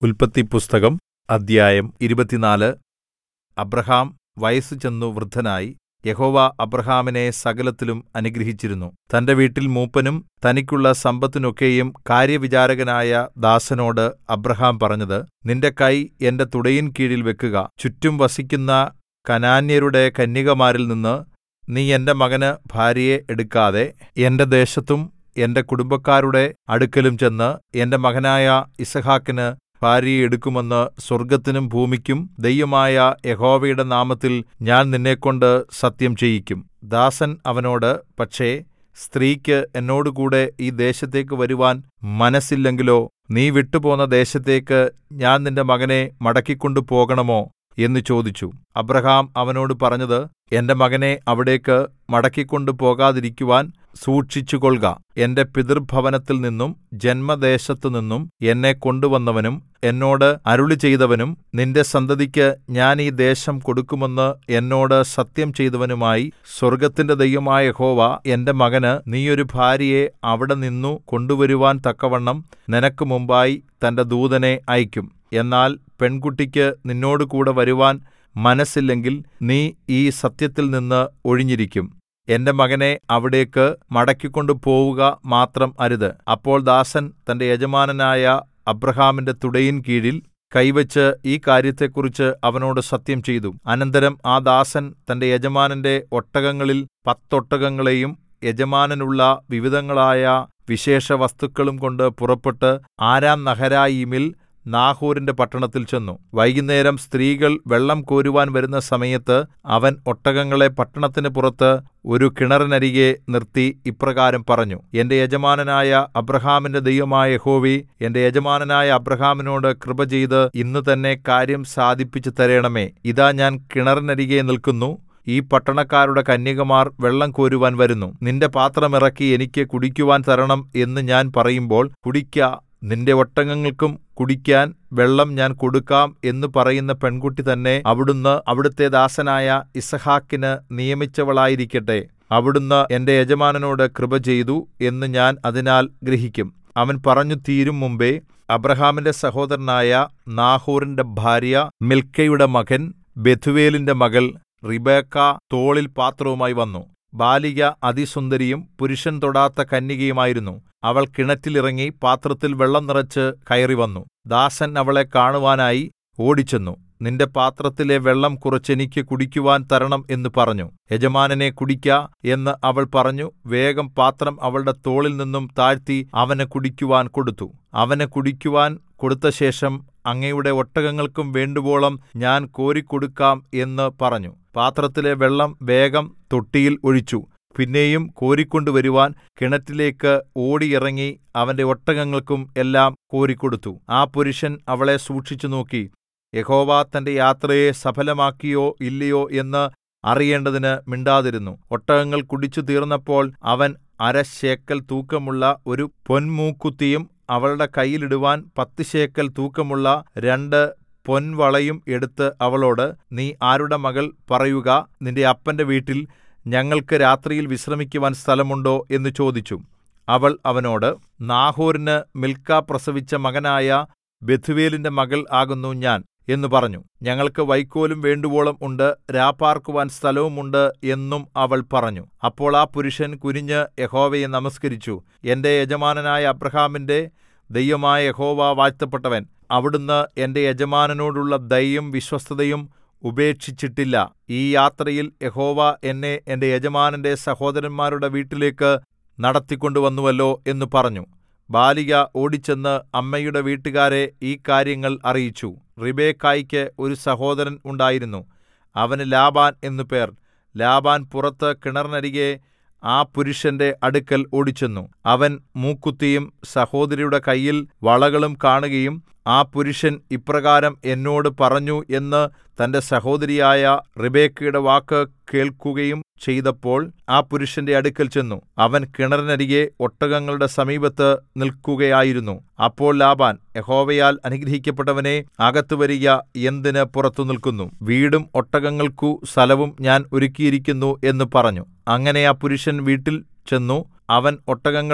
ഉല്പത്തിപ്പുസ്തകം അദ്ധ്യായം ഇരുപത്തിനാല് അബ്രാഹാം വയസ്സു ചെന്നു വൃദ്ധനായി യഹോവ അബ്രാഹാമിനെ സകലത്തിലും അനുഗ്രഹിച്ചിരുന്നു തന്റെ വീട്ടിൽ മൂപ്പനും തനിക്കുള്ള സമ്പത്തിനൊക്കെയും കാര്യവിചാരകനായ ദാസനോട് അബ്രാഹാം പറഞ്ഞത് നിന്റെ കൈ എന്റെ തുടയിൻ കീഴിൽ വെക്കുക ചുറ്റും വസിക്കുന്ന കനാന്യരുടെ കന്യകമാരിൽനിന്ന് നീ എന്റെ മകന് ഭാര്യയെ എടുക്കാതെ എന്റെ ദേശത്തും എന്റെ കുടുംബക്കാരുടെ അടുക്കലും ചെന്ന് എന്റെ മകനായ യിസ്ഹാക്കിന് ഭാര്യയെ എടുക്കുമെന്ന് സ്വർഗ്ഗത്തിനും ഭൂമിക്കും ദൈവമായ യഹോവയുടെ നാമത്തിൽ ഞാൻ നിന്നെക്കൊണ്ട് സത്യം ചെയ്യിക്കും ദാസൻ അവനോട് പക്ഷേ സ്ത്രീക്ക് എന്നോടുകൂടെ ഈ ദേശത്തേക്ക് വരുവാൻ മനസ്സില്ലെങ്കിലോ നീ വിട്ടുപോന്ന ദേശത്തേക്ക് ഞാൻ നിന്റെ മകനെ മടക്കിക്കൊണ്ടു പോകണമോ എന്ന് ചോദിച്ചു അബ്രാഹാം അവനോട് പറഞ്ഞത് എന്റെ മകനെ അവിടേക്ക് മടക്കിക്കൊണ്ടു പോകാതിരിക്കുവാൻ സൂക്ഷിച്ചുകൊൾക എന്റെ പിതൃഭവനത്തിൽ നിന്നും ജന്മദേശത്തുനിന്നും എന്നെ കൊണ്ടുവന്നവനും എന്നോട് അരുളിച്ചെയ്തവനും നിന്റെ സന്തതിക്ക് ഞാൻ ഈ ദേശം കൊടുക്കുമെന്ന് എന്നോട് സത്യം ചെയ്തവനുമായി സ്വർഗ്ഗത്തിന്റെ ദൈവമായ യഹോവ എന്റെ മകന് നീ ഒരു ഭാര്യയെ അവിടെ നിന്നു കൊണ്ടുവരുവാൻ തക്കവണ്ണം നിനക്ക് മുമ്പായി തന്റെ ദൂതനെ അയക്കും എന്നാൽ പെൺകുട്ടിക്ക് നിന്നോടുകൂടെ വരുവാൻ മനസ്സില്ലെങ്കിൽ നീ ഈ സത്യത്തിൽ നിന്ന് ഒഴിഞ്ഞിരിക്കും എന്റെ മകനെ അവിടേക്ക് മടക്കിക്കൊണ്ടു പോവുക മാത്രം അരുത് അപ്പോൾ ദാസൻ തന്റെ യജമാനനായ അബ്രാഹാമിന്റെ തുടയിൻ കീഴിൽ കൈവച്ച് ഈ കാര്യത്തെക്കുറിച്ച് അവനോട് സത്യം ചെയ്തു അനന്തരം ആ ദാസൻ തന്റെ യജമാനന്റെ ഒട്ടകങ്ങളിൽ പത്തൊട്ടകങ്ങളെയും യജമാനനുള്ള വിവിധങ്ങളായ വിശേഷവസ്തുക്കളും കൊണ്ട് പുറപ്പെട്ട് ആരാം നഹരായീമിൽ നാഹോരിന്റെ പട്ടണത്തിൽ ചെന്നു വൈകുന്നേരം സ്ത്രീകൾ വെള്ളം കോരുവാൻ വരുന്ന സമയത്ത് അവൻ ഒട്ടകങ്ങളെ പട്ടണത്തിന് പുറത്ത് ഒരു കിണറിനരികെ നിർത്തി ഇപ്രകാരം പറഞ്ഞു എന്റെ യജമാനനായ അബ്രഹാമിന്റെ ദൈവമായ യഹോവേ എന്റെ യജമാനനായ അബ്രഹാമിനോട് കൃപ ചെയ്ത് ഇന്ന് തന്നെ കാര്യം സാധിപ്പിച്ചു തരേണമേ ഇതാ ഞാൻ കിണറിനരികെ നിൽക്കുന്നു ഈ പട്ടണക്കാരുടെ കന്യകമാർ വെള്ളം കോരുവാൻ വരുന്നു നിന്റെ പാത്രം ഇറക്കി എനിക്ക് കുടിക്കുവാൻ തരണം എന്ന് ഞാൻ പറയുമ്പോൾ കുടിക്ക നിന്റെ ഒട്ടകങ്ങൾക്കും കുടിക്കാൻ വെള്ളം ഞാൻ കൊടുക്കാം എന്ന് പറയുന്ന പെൺകുട്ടി തന്നെ അവിടുന്ന് അവിടുത്തെ ദാസനായ യിസ്ഹാക്കിന് നിയമിച്ചവളായിരിക്കട്ടെ അവിടുന്ന് എന്റെ യജമാനനോട് കൃപ ചെയ്തു എന്ന് ഞാൻ അതിനാൽ ഗ്രഹിക്കും അവൻ പറഞ്ഞു തീരും മുമ്പേ അബ്രഹാമിന്റെ സഹോദരനായ നാഹോറിന്റെ ഭാര്യ മിൽക്കയുടെ മകൻ ബെഥുവേലിന്റെ മകൾ റിബേക്ക തോളിൽ പാത്രവുമായി വന്നു ബാലിക അതിസുന്ദരിയും പുരുഷൻ തൊടാത്ത കന്യകയുമായിരുന്നു അവൾ കിണറ്റിലിറങ്ങി പാത്രത്തിൽ വെള്ളം നിറച്ച് കയറിവന്നു ദാസൻ അവളെ കാണുവാനായി ഓടിച്ചെന്നു നിന്റെ പാത്രത്തിലെ വെള്ളം കുറച്ചെനിക്ക് കുടിക്കുവാൻ തരണം എന്ന് പറഞ്ഞു യജമാനനെ കുടിക്ക എന്ന് അവൾ പറഞ്ഞു വേഗം പാത്രം അവളുടെ തോളിൽ നിന്നും താഴ്ത്തി അവന് കുടിക്കുവാൻ കൊടുത്തു അവന് കുടിക്കുവാൻ കൊടുത്തശേഷം അങ്ങയുടെ ഒട്ടകങ്ങൾക്കും വേണ്ടുവോളം ഞാൻ കോരിക്കൊടുക്കാം എന്ന് പറഞ്ഞു പാത്രത്തിലെ വെള്ളം വേഗം തൊട്ടിയിൽ ഒഴിച്ചു പിന്നെയും കോരിക്കൊണ്ടുവരുവാൻ കിണറ്റിലേക്ക് ഓടിയിറങ്ങി അവന്റെ ഒട്ടകങ്ങൾക്കും എല്ലാം കോരിക്കൊടുത്തു ആ പുരുഷൻ അവളെ സൂക്ഷിച്ചു നോക്കി യഹോവ തന്റെ യാത്രയെ സഫലമാക്കിയോ ഇല്ലയോ എന്ന് അറിയേണ്ടതിന് മിണ്ടാതിരുന്നു ഒട്ടകങ്ങൾ കുടിച്ചു തീർന്നപ്പോൾ അവൻ അര ശേക്കൽ തൂക്കമുള്ള ഒരു പൊൻമൂക്കുത്തിയും അവളുടെ കയ്യിലിടുവാൻ പത്ത് ശേക്കൽ തൂക്കമുള്ള രണ്ട് പൊൻവളയും എടുത്ത് അവളോട് നീ ആരുടെ മകൾ പറയുക നിന്റെ അപ്പന്റെ വീട്ടിൽ ഞങ്ങൾക്ക് രാത്രിയിൽ വിശ്രമിക്കുവാൻ സ്ഥലമുണ്ടോ എന്ന് ചോദിച്ചു അവൾ അവനോട് നാഹോരിന് മിൽക്ക പ്രസവിച്ച മകനായ ബെഥുവേലിന്റെ മകൾ ആകുന്നു ഞാൻ എന്ന് പറഞ്ഞു ഞങ്ങൾക്ക് വൈക്കോലും വേണ്ടുവോളം ഉണ്ട് രാപ്പാർക്കുവാൻ സ്ഥലവുമുണ്ട് എന്നും അവൾ പറഞ്ഞു അപ്പോൾ ആ പുരുഷൻ കുനിഞ്ഞ് യഹോവയെ നമസ്കരിച്ചു എന്റെ യജമാനനായ അബ്രഹാമിന്റെ ദൈവമായ യഹോവ വാഴ്ത്തപ്പെട്ടവൻ അവിടുന്ന് എന്റെ യജമാനനോടുള്ള ദയയും വിശ്വസ്തതയും ഉപേക്ഷിച്ചിട്ടില്ല ഈ യാത്രയിൽ യഹോവ എന്നെ എന്റെ യജമാനന്റെ സഹോദരന്മാരുടെ വീട്ടിലേക്ക് നടത്തിക്കൊണ്ടുവന്നുവല്ലോ എന്ന് പറഞ്ഞു ബാലിക ഓടിച്ചെന്ന് അമ്മയുടെ വീട്ടുകാരെ ഈ കാര്യങ്ങൾ അറിയിച്ചു റിബേക്കായ്ക്ക് ഒരു സഹോദരൻ ഉണ്ടായിരുന്നു അവന് ലാബാൻ എന്നു പേർ ലാബാൻ പുറത്ത് കിണറിനരികെ ആ പുരുഷന്റെ അടുക്കൽ ഓടിച്ചെന്നു അവൻ മൂക്കുത്തിയും സഹോദരിയുടെ കയ്യിൽ വളകളും കാണുകയും ആ പുരുഷൻ ഇപ്രകാരം എന്നോട് പറഞ്ഞു എന്ന് തന്റെ സഹോദരിയായ റിബേക്കയുടെ വാക്ക് കേൾക്കുകയും ചെയ്തപ്പോൾ ആ പുരുഷന്റെ അടുക്കൽ ചെന്നു അവൻ കിണറിനരികെ ഒട്ടകങ്ങളുടെ സമീപത്ത് നിൽക്കുകയായിരുന്നു അപ്പോൾ ലാബാൻ യഹോവയാൽ അനുഗ്രഹിക്കപ്പെട്ടവനെ അകത്ത് വരിക എന്തിന് പുറത്തു നിൽക്കുന്നു വീടും ഒട്ടകങ്ങൾക്കു സ്ഥലവും ഞാൻ ഒരുക്കിയിരിക്കുന്നു എന്ന് പറഞ്ഞു അങ്ങനെ ആ പുരുഷൻ വീട്ടിൽ ചെന്നു അവൻ ഒട്ടകങ്ങളെ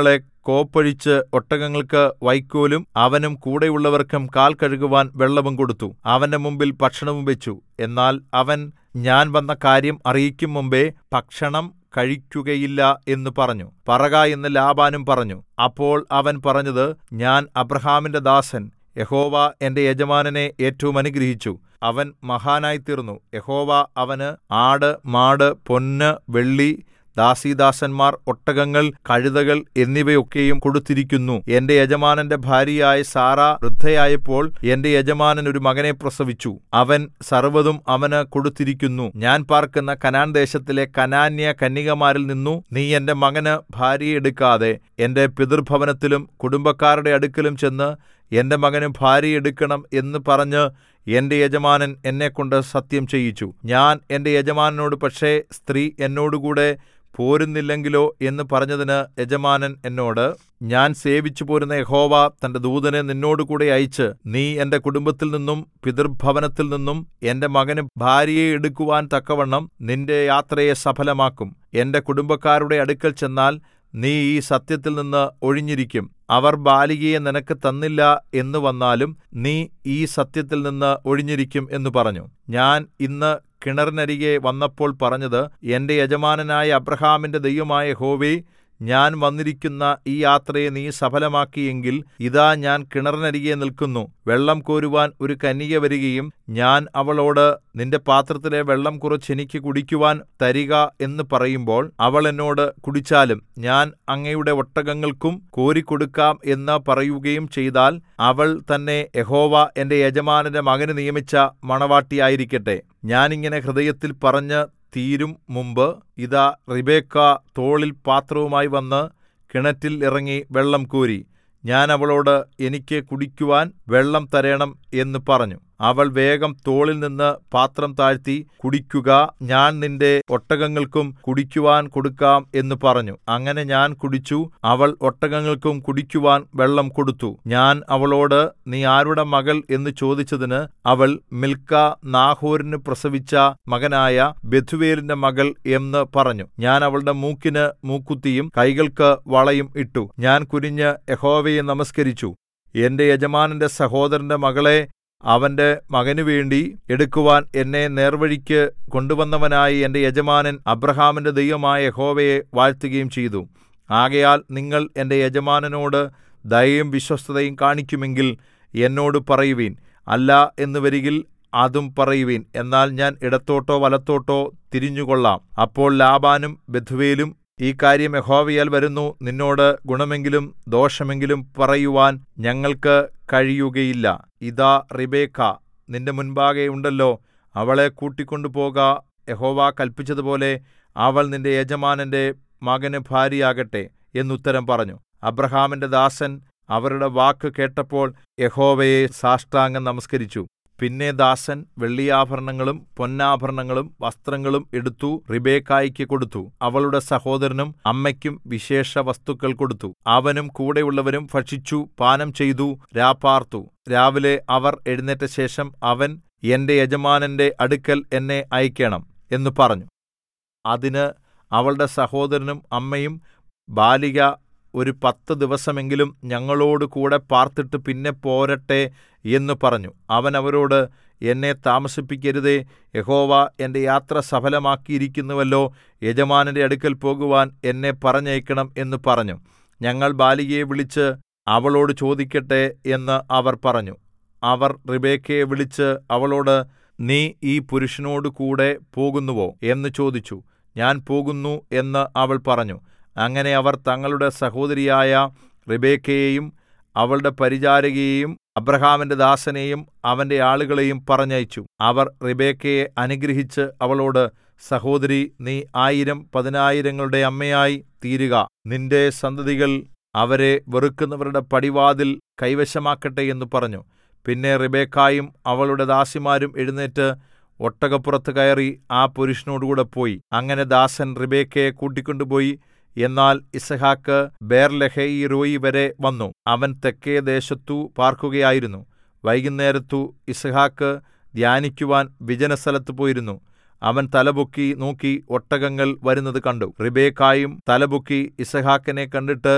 കോപ്പഴിച്ച് ഒട്ടകങ്ങൾക്ക് വൈക്കോലും അവനും കൂടെയുള്ളവർക്കും കാൽ കഴുകുവാൻ വെള്ളവും കൊടുത്തു അവന്റെ മുമ്പിൽ ഭക്ഷണവും വെച്ചു എന്നാൽ അവൻ ഞാൻ വന്ന കാര്യം അറിയിക്കും മുമ്പേ ഭക്ഷണം കഴിക്കുകയില്ല എന്ന് പറഞ്ഞു പറക എന്ന് ലാബാനും പറഞ്ഞു അപ്പോൾ അവൻ പറഞ്ഞത് ഞാൻ അബ്രഹാമിന്റെ ദാസൻ യഹോവ എന്റെ യജമാനനെ ഏറ്റവും അനുഗ്രഹിച്ചു അവൻ മഹാനായിത്തീർന്നു യഹോവ അവന് ആട് മാട് പൊന്ന് വെള്ളി ദാസീദാസന്മാർ ഒട്ടകങ്ങൾ കഴുതകൾ എന്നിവയൊക്കെയും കൊടുത്തിരിക്കുന്നു എന്റെ യജമാനന്റെ ഭാര്യയായ സാറ വൃദ്ധയായപ്പോൾ എന്റെ യജമാനൻ ഒരു മകനെ പ്രസവിച്ചു അവൻ സർവ്വതും അവന് കൊടുത്തിരിക്കുന്നു ഞാൻ പാർക്കുന്ന കനാൻ ദേശത്തിലെ കനാന്യ കന്യകമാരിൽ നിന്നു നീ എന്റെ മകന് ഭാര്യയെ എടുക്കാതെ എന്റെ പിതൃഭവനത്തിലും കുടുംബക്കാരുടെ അടുക്കലും ചെന്ന് എന്റെ മകന് ഭാര്യയെ എടുക്കണം എന്ന് പറഞ്ഞ് എന്റെ യജമാനൻ എന്നെക്കൊണ്ട് സത്യം ചെയ്യിച്ചു ഞാൻ എന്റെ യജമാനനോട് പക്ഷേ സ്ത്രീ എന്നോടുകൂടെ പോരുന്നില്ലെങ്കിലോ എന്ന് പറഞ്ഞതിന് യജമാനൻ എന്നോട് ഞാൻ സേവിച്ചു പോരുന്ന യഹോവ തന്റെ ദൂതനെ നിന്നോടുകൂടെ അയച്ച് നീ എന്റെ കുടുംബത്തിൽ നിന്നും പിതൃഭവനത്തിൽ നിന്നും എന്റെ മകന് ഭാര്യയെ എടുക്കുവാൻ തക്കവണ്ണം നിന്റെ യാത്രയെ സഫലമാക്കും എന്റെ കുടുംബക്കാരുടെ അടുക്കൽ ചെന്നാൽ നീ ഈ സത്യത്തിൽ നിന്ന് ഒഴിഞ്ഞിരിക്കും അവർ ബാലികയെ നിനക്ക് തന്നില്ല എന്ന് വന്നാലും നീ ഈ സത്യത്തിൽ നിന്ന് ഒഴിഞ്ഞിരിക്കും എന്ന് പറഞ്ഞു ഞാൻ ഇന്ന് കിണറിനരികെ വന്നപ്പോൾ പറഞ്ഞത് എന്റെ യജമാനനായ അബ്രഹാമിന്റെ ദൈവമായ യഹോവേ ഞാൻ വന്നിരിക്കുന്ന ഈ യാത്രയെ നീ സഫലമാക്കിയെങ്കിൽ ഇതാ ഞാൻ കിണറിനരികെ നിൽക്കുന്നു വെള്ളം കോരുവാൻ ഒരു കന്യക വരികയും ഞാൻ അവളോട് നിന്റെ പാത്രത്തിലെ വെള്ളം കുറച്ച് എനിക്ക് കുടിക്കുവാൻ തരിക എന്ന് പറയുമ്പോൾ അവൾ എന്നോട് കുടിച്ചാലും ഞാൻ അങ്ങയുടെ ഒട്ടകങ്ങൾക്കും കോരിക്കൊടുക്കാം എന്ന് പറയുകയും ചെയ്താൽ അവൾ തന്നെ യഹോവ എന്റെ യജമാനന്റെ മകന് നിയമിച്ച മണവാട്ടിയായിരിക്കട്ടെ ഞാനിങ്ങനെ ഹൃദയത്തിൽ പറഞ്ഞ് തീരും മുമ്പ് ഇതാ റിബേക്ക തോളിൽ പാത്രവുമായി വന്ന് കിണറ്റിൽ ഇറങ്ങി വെള്ളം കോരി ഞാൻ അവളോട് എനിക്ക് കുടിക്കുവാൻ വെള്ളം തരേണം എന്ന് പറഞ്ഞു അവൾ വേഗം തോളിൽ നിന്ന് പാത്രം താഴ്ത്തി കുടിക്കുക ഞാൻ നിന്റെ ഒട്ടകങ്ങൾക്കും കുടിക്കുവാൻ കൊടുക്കാം എന്ന് പറഞ്ഞു അങ്ങനെ ഞാൻ കുടിച്ചു അവൾ ഒട്ടകങ്ങൾക്കും കുടിക്കുവാൻ വെള്ളം കൊടുത്തു ഞാൻ അവളോട് നീ ആരുടെ മകൾ എന്ന് ചോദിച്ചതിന് അവൾ മിൽക്ക നാഹോരിന് പ്രസവിച്ച മകനായ ബെഥുവേലിന്റെ മകൾ എന്ന് പറഞ്ഞു ഞാൻ അവളുടെ മൂക്കിന് മൂക്കുത്തിയും കൈകൾക്ക് വളയും ഇട്ടു ഞാൻ കുനിഞ്ഞ് യഹോവയെ നമസ്കരിച്ചു എന്റെ യജമാനന്റെ സഹോദരന്റെ മകളെ അവന്റെ മകനുവേണ്ടി എടുക്കുവാൻ എന്നെ നേർവഴിക്ക് കൊണ്ടുവന്നവനായി എന്റെ യജമാനൻ അബ്രഹാമിന്റെ ദൈവമായ യഹോവയെ വാഴ്ത്തുകയും ചെയ്തു ആകയാൽ നിങ്ങൾ എന്റെ യജമാനനോട് ദയയും വിശ്വസ്തതയും കാണിക്കുമെങ്കിൽ എന്നോട് പറയുവീൻ അല്ല എന്ന് വരികിൽ അതും പറയുവീൻ എന്നാൽ ഞാൻ ഇടത്തോട്ടോ വലത്തോട്ടോ തിരിഞ്ഞുകൊള്ളാം അപ്പോൾ ലാബാനും ബെഥുവേലും ഈ കാര്യം യഹോവയാൽ വരുന്നു നിന്നോട് ഗുണമെങ്കിലും ദോഷമെങ്കിലും പറയുവാൻ ഞങ്ങൾക്ക് കഴിയുകയില്ല ഇതാ റിബേക്ക നിന്റെ മുൻപാകെ ഉണ്ടല്ലോ അവളെ കൂട്ടിക്കൊണ്ടുപോക യഹോവ കൽപ്പിച്ചതുപോലെ അവൾ നിന്റെ യജമാനന്റെ മകന് ഭാര്യയാകട്ടെ എന്നുത്തരം പറഞ്ഞു അബ്രഹാമിന്റെ ദാസൻ അവരുടെ വാക്ക് കേട്ടപ്പോൾ യഹോവയെ സാഷ്ടാംഗം നമസ്കരിച്ചു പിന്നെ ദാസൻ വെള്ളിയാഭരണങ്ങളും പൊന്നാഭരണങ്ങളും വസ്ത്രങ്ങളും എടുത്തു റിബേക്കായിക്ക് കൊടുത്തു അവളുടെ സഹോദരനും അമ്മയ്ക്കും വിശേഷ വസ്തുക്കൾ കൊടുത്തു അവനും കൂടെയുള്ളവരും ഭക്ഷിച്ചു പാനം ചെയ്തു രാപ്പാർത്തു രാവിലെ അവർ എഴുന്നേറ്റ ശേഷം അവൻ എന്റെ യജമാനന്റെ അടുക്കൽ എന്നെ അയക്കണം എന്ന് പറഞ്ഞു അതിന് അവളുടെ സഹോദരനും അമ്മയും ബാലിക ഒരു പത്ത് ദിവസമെങ്കിലും ഞങ്ങളോട് കൂടെ പാർത്തിട്ട് പിന്നെ പോരട്ടെ എന്ന് പറഞ്ഞു അവൻ അവരോട് എന്നെ താമസിപ്പിക്കരുതേ യഹോവ എന്റെ യാത്ര സഫലമാക്കിയിരിക്കുന്നുവല്ലോ യജമാനന്റെ അടുക്കൽ പോകുവാൻ എന്നെ പറഞ്ഞയക്കണം എന്ന് പറഞ്ഞു ഞങ്ങൾ ബാലികയെ വിളിച്ച് അവളോട് ചോദിക്കട്ടെ എന്ന് അവർ പറഞ്ഞു അവർ റിബേക്കയെ വിളിച്ച് അവളോട് നീ ഈ പുരുഷനോട് കൂടെ പോകുന്നുവോ എന്ന് ചോദിച്ചു ഞാൻ പോകുന്നു എന്ന് അവൾ പറഞ്ഞു അങ്ങനെ അവർ തങ്ങളുടെ സഹോദരിയായ റിബേക്കയെയും അവളുടെ പരിചാരകയെയും അബ്രഹാമിന്റെ ദാസനെയും അവന്റെ ആളുകളെയും പറഞ്ഞയച്ചു അവർ റിബേക്കയെ അനുഗ്രഹിച്ച് അവളോട് സഹോദരി നീ ആയിരം പതിനായിരങ്ങളുടെ അമ്മയായി തീരുക നിന്റെ സന്തതികൾ അവരെ വെറുക്കുന്നവരുടെ പടിവാതിൽ കൈവശമാക്കട്ടെ എന്ന് പറഞ്ഞു പിന്നെ റിബേക്കായും അവളുടെ ദാസിമാരും എഴുന്നേറ്റ് ഒട്ടകപ്പുറത്ത് കയറി ആ പുരുഷനോടുകൂടെ പോയി അങ്ങനെ ദാസൻ റിബേക്കയെ കൂട്ടിക്കൊണ്ടുപോയി എന്നാൽ ഇസഹാക്ക് ബേർലഹയിരോയി വരെ വന്നു അവൻ തെക്കേ ദേശത്തു പാർക്കുകയായിരുന്നു വൈകുന്നേരത്തു ഇസഹാക്ക് ധ്യാനിക്കുവാൻ വിജനസ്ഥലത്ത് പോയിരുന്നു അവൻ തലപൊക്കി നോക്കി ഒട്ടകങ്ങൾ വരുന്നത് കണ്ടു റിബേക്കായും തലപൊക്കി ഇസഹാക്കിനെ കണ്ടിട്ട്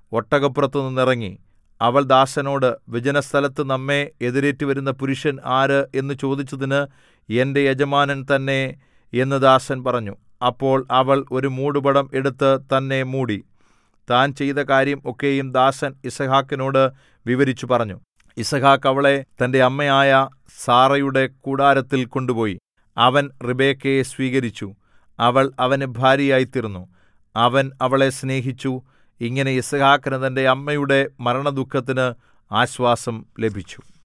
ഒട്ടകപ്പുറത്തുനിന്ന് ഇറങ്ങി അവൾ ദാസനോട് വിജനസ്ഥലത്ത് നമ്മെ എതിരേറ്റുവരുന്ന പുരുഷൻ ആര് എന്ന് ചോദിച്ചതിന് എന്റെ യജമാനൻ തന്നെ എന്ന് ദാസൻ പറഞ്ഞു അപ്പോൾ അവൾ ഒരു മൂടുപടം എടുത്ത് തന്നെ മൂടി താൻ ചെയ്ത കാര്യം ഒക്കെയും ദാസൻ യിസ്ഹാക്കിനോട് വിവരിച്ചു പറഞ്ഞു യിസ്ഹാക്ക് അവളെ തന്റെ അമ്മയായ സാറയുടെ കൂടാരത്തിൽ കൊണ്ടുപോയി അവൻ റിബെക്കയെ സ്വീകരിച്ചു അവൾ അവന് ഭാര്യയായിത്തീർന്നു അവൻ അവളെ സ്നേഹിച്ചു ഇങ്ങനെ യിസ്ഹാക്കിന് തന്റെ അമ്മയുടെ മരണദുഃഖത്തിന് ആശ്വാസം ലഭിച്ചു